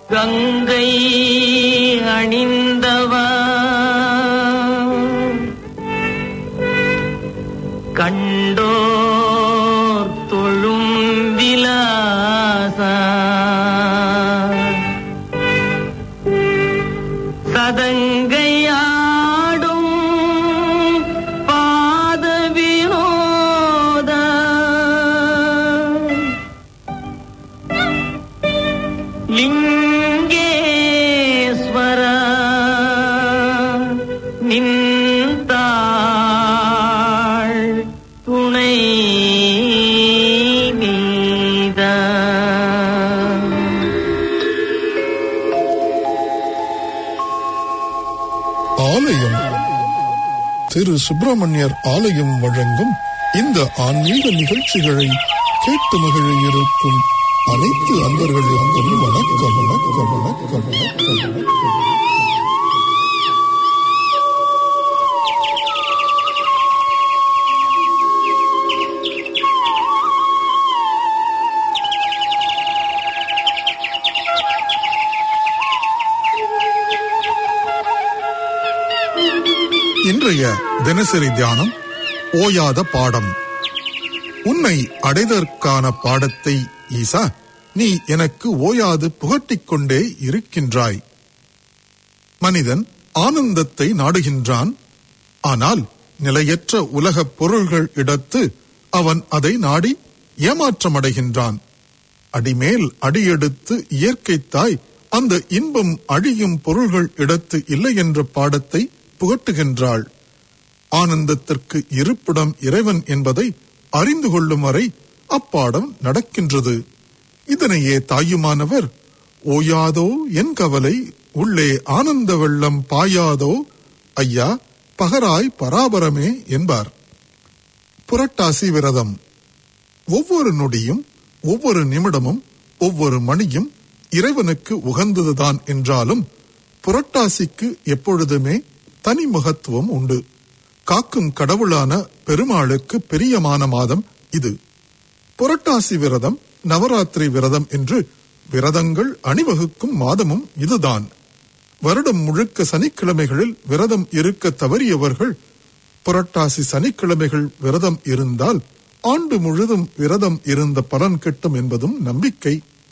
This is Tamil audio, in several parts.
கங்கை அணிந்தவா கண்டோர் தொழும் விலாசா சதங்கையாடும் பாத வினோத லிங்கேஸ்வர நின்றாள் துணை நீதா ஆலயம் திரு சுப்பிரமணியர் ஆலயம் வழங்கும் இந்த ஆன்மீக நிகழ்ச்சிகளை கேட்டு மகிழ இருக்கும் அனைத்து அன்பர்களுக்கும் வணக்கம் வணக்கம் வணக்கம் வணக்கம் வணக்கம் இன்றைய தினசரி தியானம் ஓயாத பாடம் உன்னை அடைதற்கான பாடத்தை ஈசா நீ எனக்கு ஓயாது புகட்டிக் கொண்டே இருக்கின்றாய் மனிதன் ஆனந்தத்தை நாடுகின்றான் ஆனால் நிலையற்ற உலகப் பொருள்கள் இடத்து அவன் அதை நாடி ஏமாற்றமடைகின்றான் அடிமேல் அடியெடுத்து இயற்கை தாய் அந்த இன்பம் அழியும் பொருள்கள் இடத்து இல்லை என்ற பாடத்தை புகட்டுகின்றாள் ஆனந்தத்திற்கு இருப்பிடம் இறைவன் என்பதை அறிந்து கொள்ளும் வரை அப்பாடம் நடக்கின்றது இதனையே தாயுமானவர் ஓயாதோ என் கவலை உள்ளே ஆனந்த வெள்ளம் பாயாதோ ஐயா பகராய் பராபரமே என்பார் புரட்டாசி விரதம் ஒவ்வொரு நொடியும் ஒவ்வொரு நிமிடமும் ஒவ்வொரு மணியும் இறைவனுக்கு உகந்ததுதான் என்றாலும் புரட்டாசிக்கு எப்பொழுதுமே தனி மகத்துவம் உண்டு காக்கும் கடவுளான பெருமாளுக்கு பிரியமான மாதம் இது புரட்டாசி விரதம் நவராத்திரி விரதம் என்று விரதங்கள் அணிவகுக்கும் மாதமும் இதுதான் வருடம் முழுக்க சனிக்கிழமைகளில் விரதம் இருக்க தவறியவர்கள் புரட்டாசி சனிக்கிழமைகள் விரதம் இருந்தால் ஆண்டு முழுதும் விரதம் இருந்த பலன் கிட்டும் என்பதும் நம்பிக்கை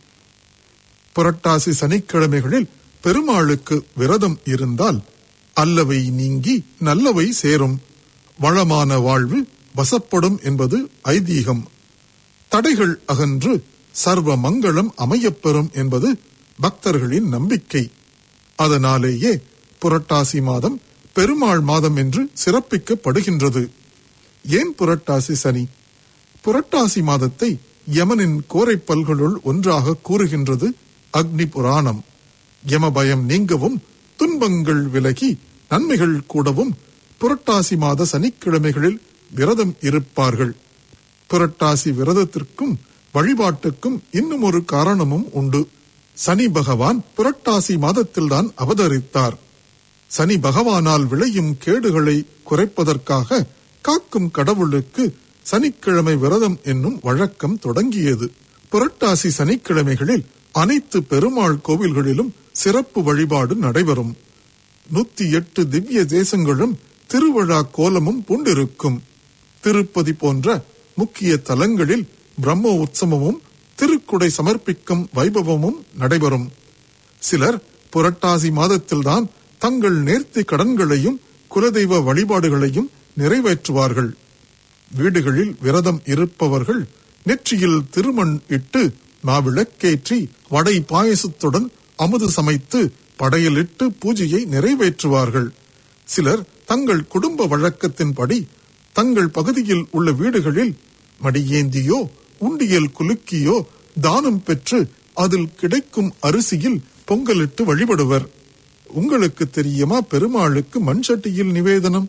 புரட்டாசி சனிக்கிழமைகளில் பெருமாளுக்கு விரதம் இருந்தால் அல்லவை நீங்கி நல்லவை சேரும் வளமான வாழ்வு வசப்படும் என்பது ஐதீகம் தடைகள் அகன்று சர்வ மங்களம் அமையப்பெறும் என்பது பக்தர்களின் நம்பிக்கை அதனாலேயே புரட்டாசி மாதம் பெருமாள் மாதம் என்று சிறப்பிக்கப்படுகின்றது ஏன் புரட்டாசி சனி புரட்டாசி மாதத்தை யமனின் கோரைப்பல்களுள் ஒன்றாக கூறுகின்றது அக்னி புராணம் யமபயம் நீங்கவும் துன்பங்கள் விலகி நன்மைகள் கூடவும் புரட்டாசி மாத சனிக்கிழமைகளில் விரதம் இருப்பார்கள் புரட்டாசி விரதத்திற்கும் வழிபாட்டுக்கும் இன்னும் ஒரு காரணமும் உண்டு சனி பகவான் புரட்டாசி மாதத்தில்தான் அவதரித்தார் சனி பகவானால் விளையும் கேடுகளை குறைப்பதற்காக காக்கும் கடவுளுக்கு சனிக்கிழமை விரதம் என்னும் வழக்கம் தொடங்கியது புரட்டாசி சனிக்கிழமைகளில் அனைத்து பெருமாள் கோவில்களிலும் சிறப்பு வழிபாடு நடைபெறும் நூத்தி எட்டு திவ்ய தேசங்களும் திருவிழா கோலமும் பூண்டிருக்கும் திருப்பதி போன்ற முக்கிய தலங்களில் பிரம்ம உற்சவமும் திருக்குடை சமர்ப்பிக்கும் வைபவமும் நடைபெறும் சிலர் புரட்டாசி மாதத்தில்தான் தங்கள் நேர்த்தி கடன்களையும் குலதெய்வ வழிபாடுகளையும் நிறைவேற்றுவார்கள் வீடுகளில் விரதம் இருப்பவர்கள் நெற்றியில் திருமண் இட்டு மாவிளக்கேற்றி வடை பாயசத்துடன் அமுது சமைத்து படையலிட்டு பூஜையை நிறைவேற்றுவார்கள் சிலர் தங்கள் குடும்ப வழக்கத்தின்படி தங்கள் பகுதியில் உள்ள வீடுகளில் மடியேந்தியோ உண்டியல் குலுக்கியோ தானம் பெற்று அதில் கிடைக்கும் அரிசியில் பொங்கலிட்டு வழிபடுவர் உங்களுக்கு தெரியுமா பெருமாளுக்கு மண் சட்டியில் நிவேதனம்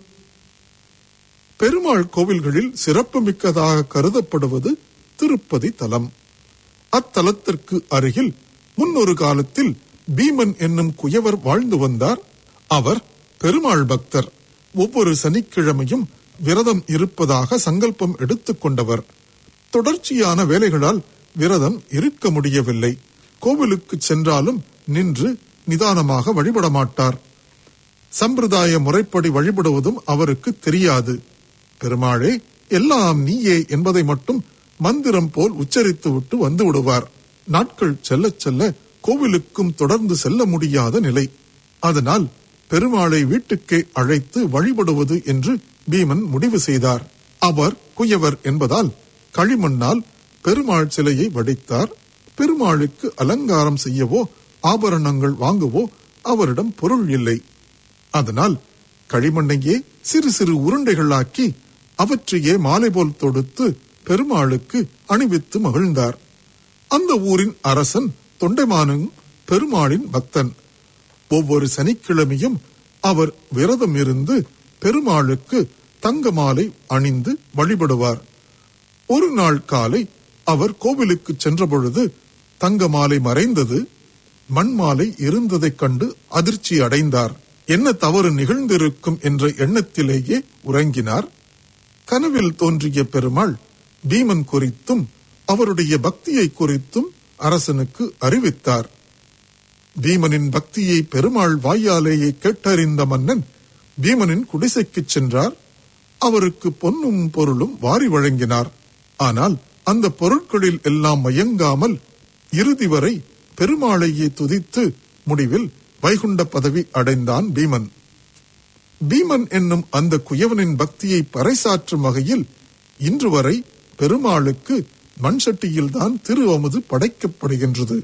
பெருமாள் கோவில்களில் சிறப்புமிக்கதாக கருதப்படுவது திருப்பதி தலம் அத்தலத்திற்கு அருகில் முன்னொரு காலத்தில் பீமன் என்னும் குயவர் வாழ்ந்து வந்தார் அவர் பெருமாள் பக்தர் ஒவ்வொரு சனிக்கிழமையும் விரதம் இருப்பதாக சங்கல்பம் எடுத்துக் கொண்டவர் தொடர்ச்சியான வேலைகளால் விரதம் இருக்க முடியவில்லை கோவிலுக்கு சென்றாலும் நின்று நிதானமாக வழிபட மாட்டார் சம்பிரதாய முறைப்படி வழிபடுவதும் அவருக்கு தெரியாது பெருமாளே எல்லாம் நீயே என்பதை மட்டும் மந்திரம் போல் உச்சரித்துவிட்டு வந்து விடுவார் நாட்கள் செல்லச் செல்ல கோவிலுக்கும் தொடர்ந்து செல்ல முடியாத நிலை அதனால் பெருமாளை வீட்டுக்கே அழைத்து வழிபடுவது என்று பீமன் முடிவு செய்தார் அவர் குயவர் என்பதால் களிமண்ணால் பெருமாள் சிலையை வடித்தார் பெருமாளுக்கு அலங்காரம் செய்யவோ ஆபரணங்கள் வாங்கவோ அவரிடம் பொருள் இல்லை அதனால் களிமண்ணையே சிறு சிறு உருண்டைகளாக்கி அவற்றையே மாலை போல் தொடுத்து பெருமாளுக்கு அணிவித்து மகிழ்ந்தார் அந்த ஊரின் அரசன் தொண்டைமானும் பெருமாளின் பக்தன் ஒவ்வொரு சனிக்கிழமையும் அவர் விரதம் இருந்து பெருமாளுக்கு தங்க மாலை அணிந்து வழிபடுவார் ஒரு நாள் காலை அவர் கோவிலுக்கு சென்றபொழுது தங்க மாலை மறைந்தது மண் மாலை இருந்ததைக் கண்டு அதிர்ச்சி அடைந்தார் என்ன தவறு நிகழ்ந்திருக்கும் என்ற எண்ணத்திலேயே உறங்கினார் கனவில் தோன்றிய பெருமாள் பீமன் குறித்தும் அவருடைய பக்தியை குறித்தும் அரசனுக்கு அறிவித்தார் பீமனின் பக்தியை பெருமாள் வாயாலேயே கேட்டறிந்த மன்னன் பீமனின் குடிசைக்குச் சென்றார் அவருக்கு பொன்னும் பொருளும் வாரி வழங்கினார் ஆனால் அந்த பொருட்களில் எல்லாம் மயங்காமல் இறுதி வரை பெருமாளையே துதித்து முடிவில் வைகுண்ட பதவி அடைந்தான் பீமன் பீமன் என்னும் அந்த குயவனின் பக்தியை பறைசாற்றும் வகையில் இன்று வரை பெருமாளுக்கு மண் சட்டியில்தான் திரு அமுது படைக்கப்படுகின்றது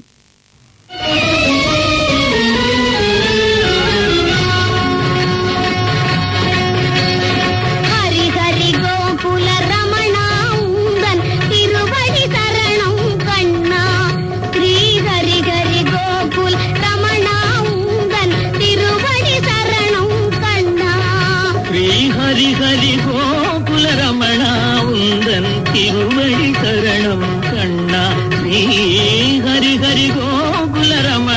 ஹரி ஹரி கோகுல ரமணா உந்தன் திருவடி சரணம் கண்ணா ஸ்ரீ ஹரி ஹரி கோகுல் ரமணா உந்தன் திருவடி சரணம் கண்ணா ஸ்ரீ ஹரி ஹரி கோகுல ரமணா உந்தன் திருவடி சரணம் கண்ணா ஸ்ரீ ஹரி ஹரி கோகுல ரமணா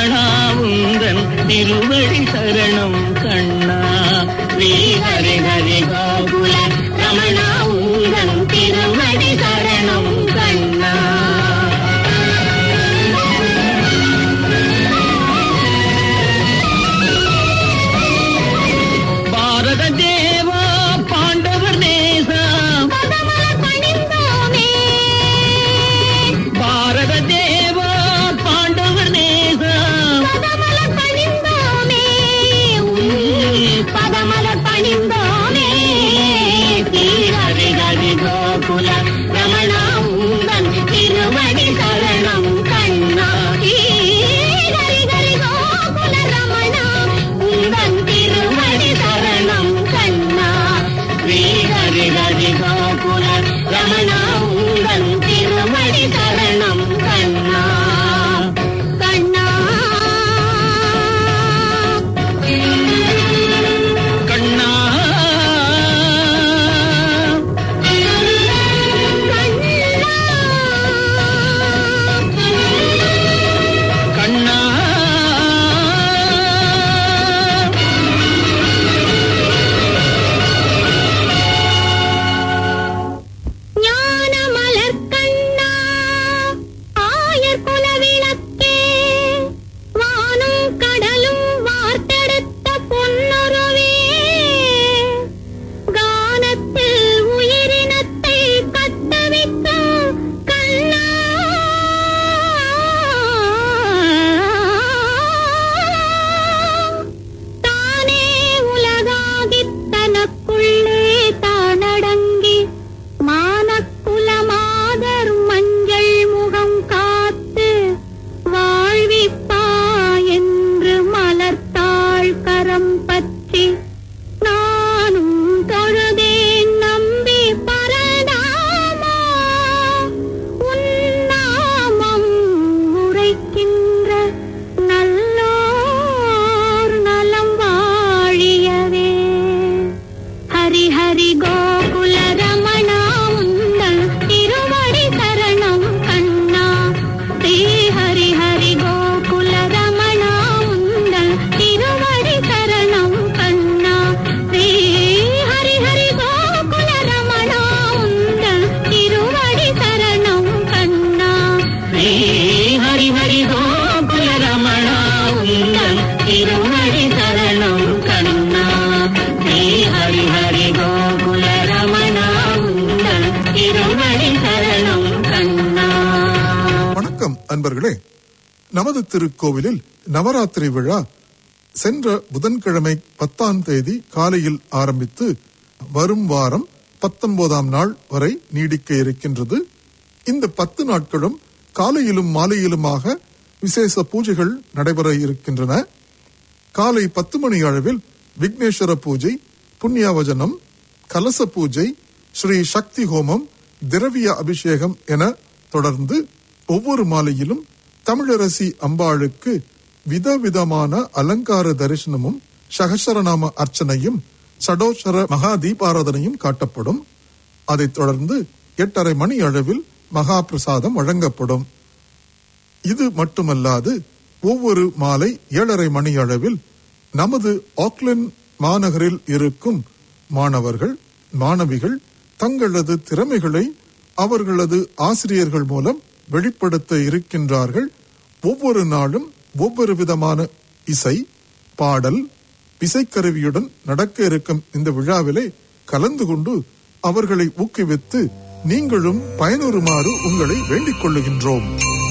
நண்பர்களே நமது திருக்கோவிலில் நவராத்திரி விழா சென்ற புதன்கிழமை பத்தாம் தேதி காலையில் ஆரம்பித்து வரும் வாரம் பத்தொன்பதாம் நாள் வரை நீடிக்க இருக்கின்றது இந்த பத்து நாட்களும் காலையிலும் மாலையிலுமாக விசேஷ பூஜைகள் நடைபெற இருக்கின்றன காலை பத்து மணி அளவில் விக்னேஸ்வர பூஜை புண்ணியவஜனம் கலச பூஜை ஸ்ரீ சக்தி ஹோமம் திரவிய அபிஷேகம் என தொடர்ந்து ஒவ்வொரு மாலையிலும் தமிழரசி அம்பாளுக்கு விதவிதமான அலங்கார தரிசனமும் சகசரநாம அர்ச்சனையும் சடோச்சர மகா தீபாராதனையும் காட்டப்படும் அதைத் தொடர்ந்து எட்டரை மணி அளவில் மகா பிரசாதம் வழங்கப்படும் இது மட்டுமல்லாது ஒவ்வொரு மாலை ஏழரை மணி அளவில் நமது ஆக்லண்ட் மாநகரில் இருக்கும் மாணவர்கள் மாணவிகள் தங்களது திறமைகளை அவர்களது ஆசிரியர்கள் மூலம் வெளிப்படுத்த இருக்கின்றார்கள் ஒவ்வொரு நாளும் ஒவ்வொரு விதமான இசை பாடல் இசைக்கருவியுடன் நடக்க இருக்கும் இந்த விழாவிலே கலந்து கொண்டு அவர்களை ஊக்குவித்து நீங்களும் பயனுறுமாறு உங்களை வேண்டிக் கொள்ளுகின்றோம்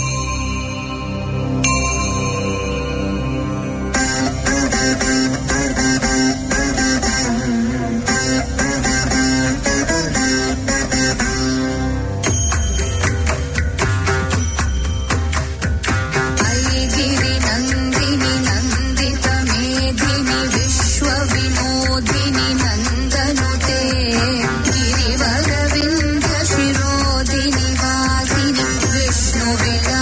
ऐगिरि नन्दिनि नन्दित मेधिनि विश्वविनोदिनि नन्दनुते गिरिवरविन्द शिरोधिनि वासिनि विष्णुविल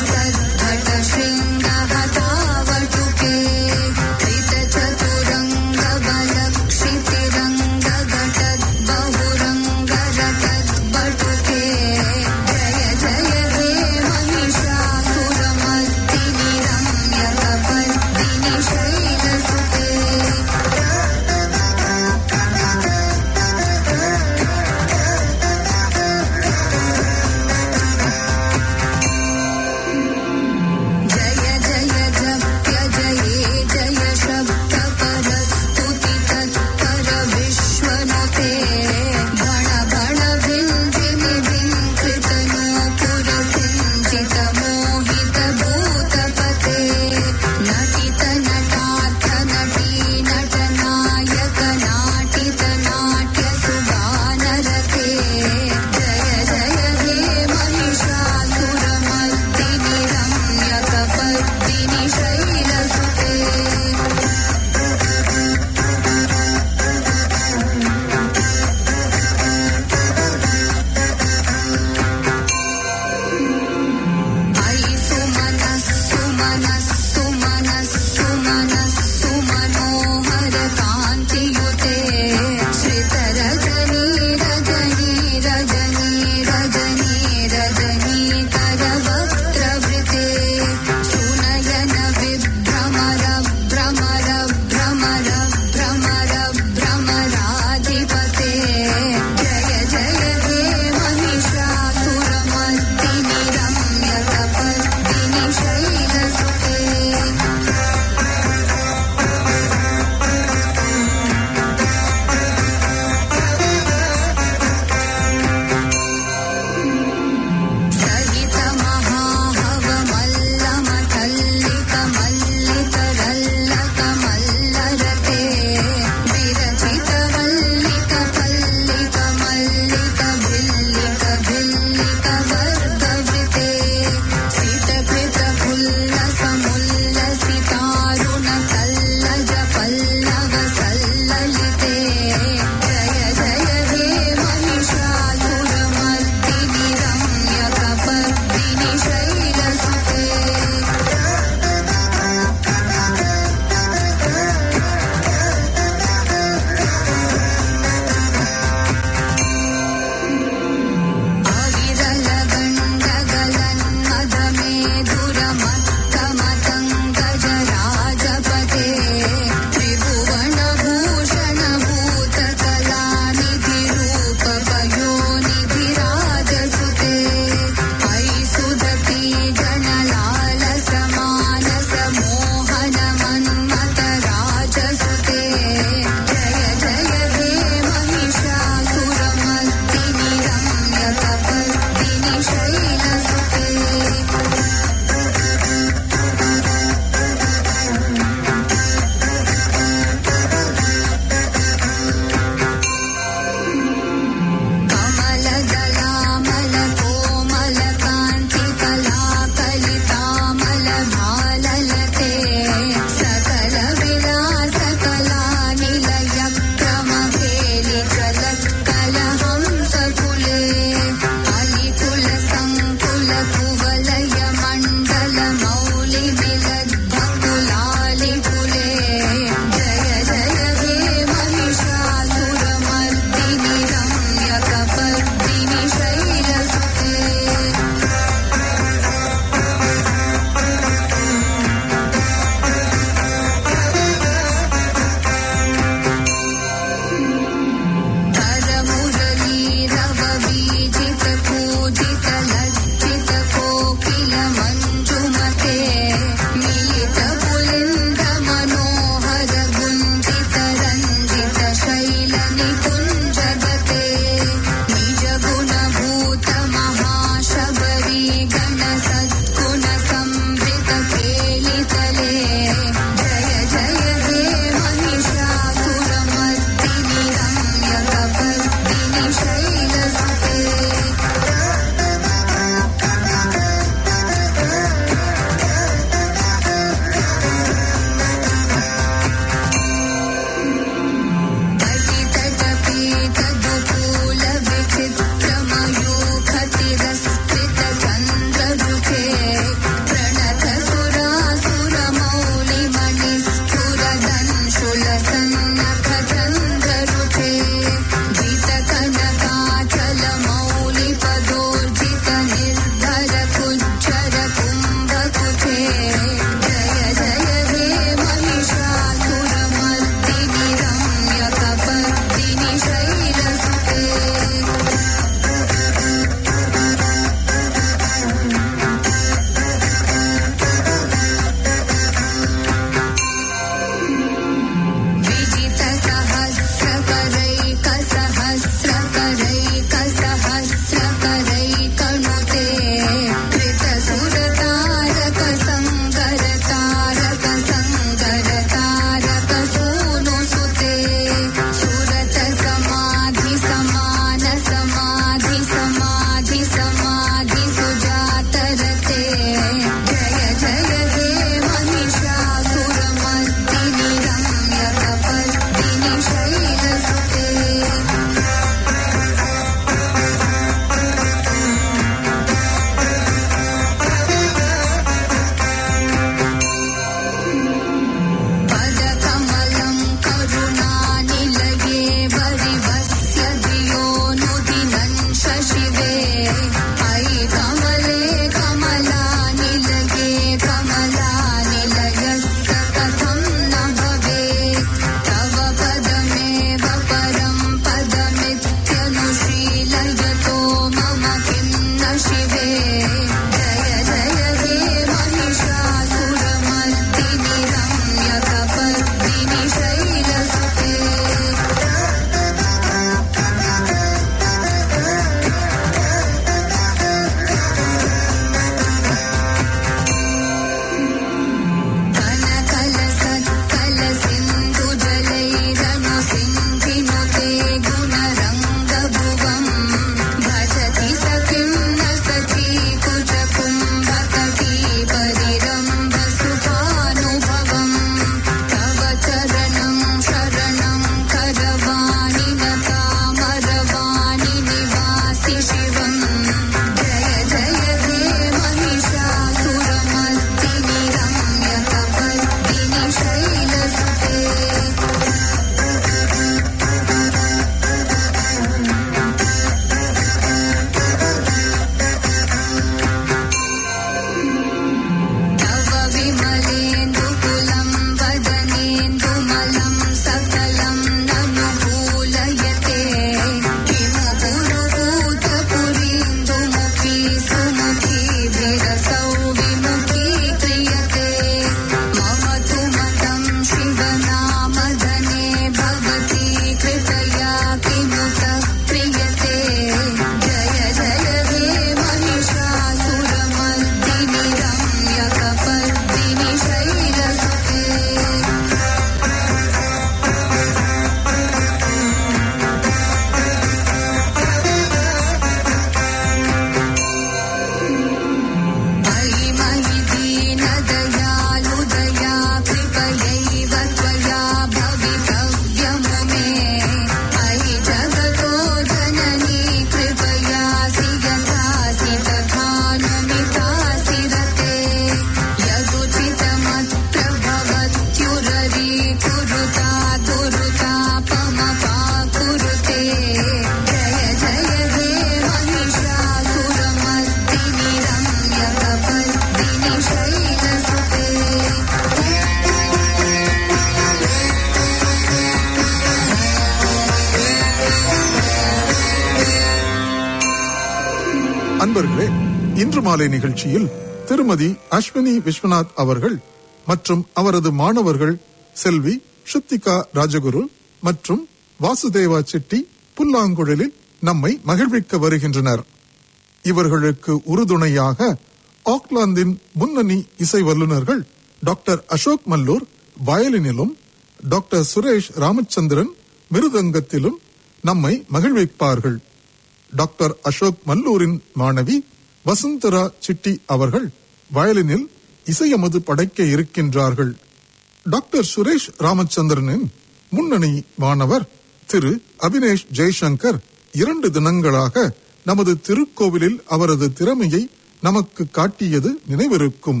நேயர்களே இன்று மாலை நிகழ்ச்சியில் திருமதி அஸ்வினி விஸ்வநாத் அவர்கள் மற்றும் அவரது மாணவர்கள் செல்வி ஷுத்திகா ராஜகுரு மற்றும் வாசுதேவா செட்டி புல்லாங்குழலில் நம்மை மகிழ்விக்க வருகின்றனர் இவர்களுக்கு உறுதுணையாக ஆக்லாந்தின் முன்னணி இசை வல்லுநர்கள் டாக்டர் அசோக் மல்லூர் வயலினிலும் டாக்டர் சுரேஷ் ராமச்சந்திரன் மிருதங்கத்திலும் நம்மை மகிழ்விப்பார்கள் டாக்டர் அசோக் மல்லூரின் மாணவி வசுந்தரா சிட்டி அவர்கள் வயலினில் இசையமது படைக்க இருக்கின்றார்கள் டாக்டர் சுரேஷ் ராமச்சந்திரனின் முன்னணி மாணவர் திரு அபினேஷ் ஜெய்சங்கர் இரண்டு தினங்களாக நமது திருக்கோவிலில் அவரது திறமையை நமக்கு காட்டியது நினைவிருக்கும்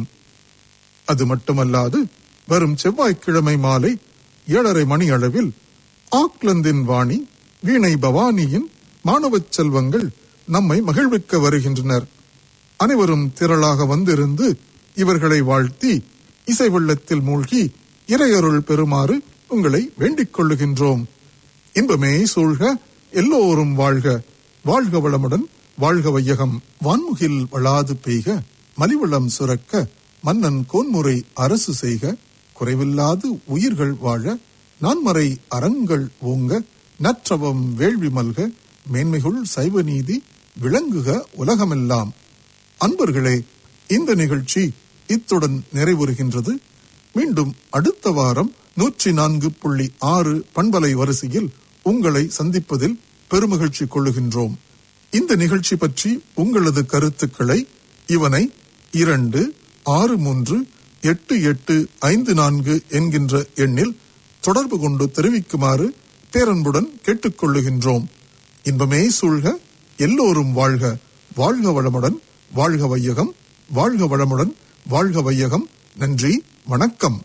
அது மட்டுமல்லாது வரும் செவ்வாய்க்கிழமை மாலை ஏழரை மணி அளவில் ஆக்லந்தின் வாணி வீணை பவானியின் மாணவச் செல்வங்கள் நம்மை மகிழ்விக்க வருகின்றனர் அனைவரும் திரளாக வந்திருந்து இவர்களை வாழ்த்தி இசை வெள்ளத்தில் மூழ்கி இறையருள் பெறுமாறு உங்களை வேண்டிக் கொள்ளுகின்றோம் இன்பமே சூழ்க எல்லோரும் வாழ்க வாழ்க வளமுடன் வாழ்க வையகம் வான்முகில் வளாது பெய்க மலிவளம் சுரக்க மன்னன் கோன்முறை அரசு செய்க குறைவில்லாது உயிர்கள் வாழ நான்மறை அறங்கள் ஓங்க நற்றவம் வேள்வி மல்க மேன்மைகுள் சைவ நீதி விளங்குக உலகமெல்லாம் அன்பர்களே இந்த நிகழ்ச்சி இத்துடன் நிறைவுறுகின்றது மீண்டும் அடுத்த வாரம் நூற்றி நான்கு புள்ளி ஆறு பண்பலை வரிசையில் உங்களை சந்திப்பதில் பெருமகிழ்ச்சி கொள்ளுகின்றோம் இந்த நிகழ்ச்சி பற்றி உங்களது கருத்துக்களை இவனை இரண்டு ஆறு மூன்று எட்டு எட்டு ஐந்து நான்கு என்கின்ற எண்ணில் தொடர்பு கொண்டு தெரிவிக்குமாறு பேரன்புடன் கேட்டுக்கொள்ளுகின்றோம் இன்பமே சூழ்க எல்லோரும் வாழ்க வாழ்க வளமுடன் வாழ்க வையகம் வாழ்க வளமுடன் வாழ்க வையகம் நன்றி வணக்கம்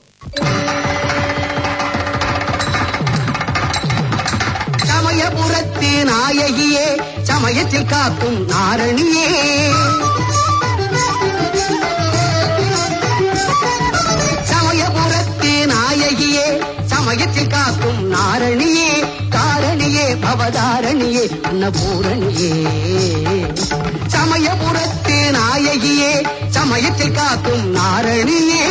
சமயபுரத்து நாயகியே சமயத்தில் காக்கும் நாரணியே சமயபுரத்து நாயகியே சமயத்தில் காக்கும் நாரணியே காரணியே பவதாரணியே அன்னபூரணியே சமயபுரத்து நாயகியே சமயத்தில் காக்கும் நாரணியே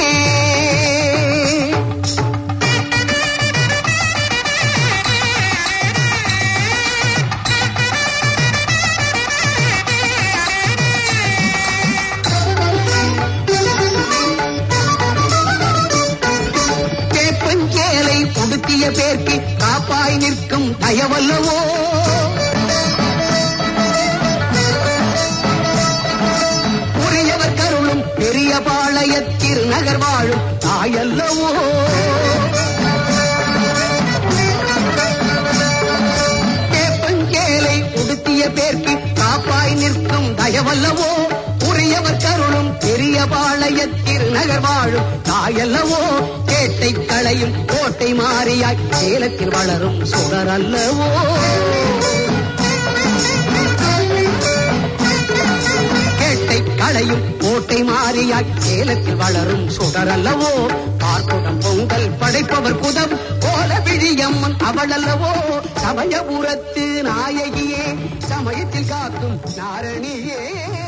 கேப்பஞ்சேலை உடுத்திய பேர்க்கு காப்பாய் நிற்கும் தயவல்லவோ உரியவர் கருளும் பெரிய பாளைய திருநகர் வாழும் தாயல்லவோ கேப்பஞ்சேலை உடுத்திய பேர்க்கு காப்பாய் நிற்கும் தயவல்லவோ உரியவர் கருளும் பெரிய பாளைய திருநகர் வாழும் தாயல்லவோ கேட்டை களையும் கோட்டை மாறியாய் சேலத்தில் வளரும் சுடர் அல்லவோ கேட்டை களையும் கோட்டை மாறியாய் சேலத்தில் வளரும் சுடர் அல்லவோ பார்க்குடம் பொங்கல் படைப்பவர் புதம் கோல விழியம்மன் அவள் அல்லவோ சமயபுரத்து நாயகியே சமயத்தில் காக்கும் நாரணியே